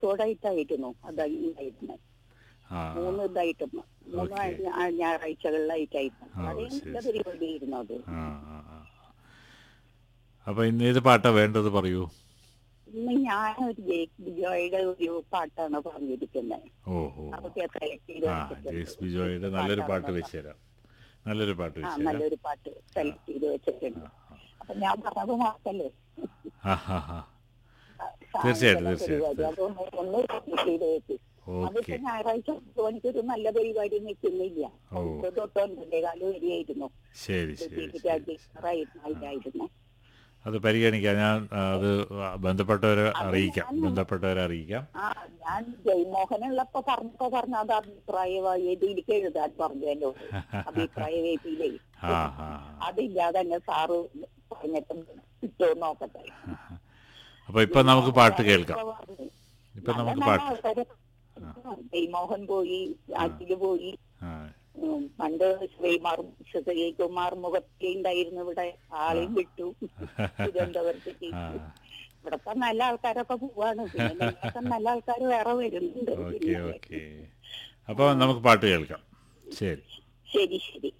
എപ്പിസോഡായിട്ടായിരുന്നു അതായിരുന്നു ആ മൂന്ന് ഇതായിരുന്നു മൂന്ന് ഓക്കേ. ഞാ- ഞായറാഴ്ചകളിലായിട്ടായിരുന്നു ഓ, അതേ ശരി, നല്ല പരിപാടിയായിരുന്നു അത് ആ ആ ആ. അപ്പൊ ഇന്ന് ഏത് പാട്ടാ വേണ്ടത് പറയൂ ഇന്ന് ഞാനൊരു ജേക്ക് ബിജോയുടെ ഒരു പാട്ടാണ് പറഞ്ഞിരിക്കുന്നത് ഓ ഓ അതൊക്കെ സെലക്ട് ചെയ്ത് ആ വെച്ചിട്ടുണ്ട്. ജെയ്സ് ബിജോയുടെ നല്ലൊരു പാട്ട് പാട്ടാണ് വെച്ച് തരാം നല്ലൊരു പാട്ട് ആ വെച്ച് തരാം നല്ലൊരു പാട്ട് സെലക്ട് ചെയ്ത് വെച്ചിട്ടുണ്ട് അപ്പൊ ഞാൻ പറഞ്ഞത് മാറ്റല്ലേ ആ ഹാ ഹാ തീർച്ചയായിട്ടും, തീർച്ചയായിട്ടും. അതൊന്ന് ഒന്ന് സെലക്ട് ചെയ്ത് വെച്ച് അതിപ്പോ ഓക്കെ ഞായറാഴ്ച പത്ത് മണിക്കൊരു നല്ല പരിപാടി നിൽക്കുന്നില്ല ഓ. തൊട്ട് ഒൻപതേ കാലം വരെയായിരുന്നു ശരി ശരി ശരി രാജ്യറായിരുന്നു അത് പരിഗണിക്കാം ഞാൻ ആ, അത് ബന്ധപ്പെട്ടവരെ അറിയിക്കാം ബന്ധപ്പെട്ടവരെ അറിയിക്കാം ആ ഞാൻ ജയ്മോഹനുള്ളപ്പോ പറഞ്ഞപ്പോ പറഞ്ഞ അത് അഭിപ്രായമായി ഇതിലേക്ക് എഴുതാൻ പറഞ്ഞു എന്നോട് അഭിപ്രായ വേദിയിലേ ആ ആ അതില്ലാതെ തന്നെ സാറ് പറഞ്ഞിട്ട് കിട്ടുമോ നോക്കട്ടെ അപ്പൊ ഇപ്പൊ നമുക്ക് പാട്ട് കേൾക്കാം ഇപ്പൊ നമുക്ക് പാട്ട് ജയ്മോഹൻ പോയി ആറ്റില് പോയി ആ ഉം, പണ്ട് ശ്രീമാർ ശ്രീകുമാർ മുഖത്തി ഉണ്ടായിരുന്നു ഇവിടെ ആളെയും വിട്ടു തിരുവനന്തപുരത്തേക്ക് ആ ഇവിടത്തെ നല്ല ആൾക്കാരൊക്കെ പോവാണ് പിന്നെ ഞങ്ങളൊക്കെ നല്ല ആൾക്കാർ വേറെ വരുന്നുണ്ട് ഓക്കെ പിന്നെ ഓക്കെ അപ്പോൾ നമുക്ക് പാട്ട് കേൾക്കാം ശരി ശരി ശരി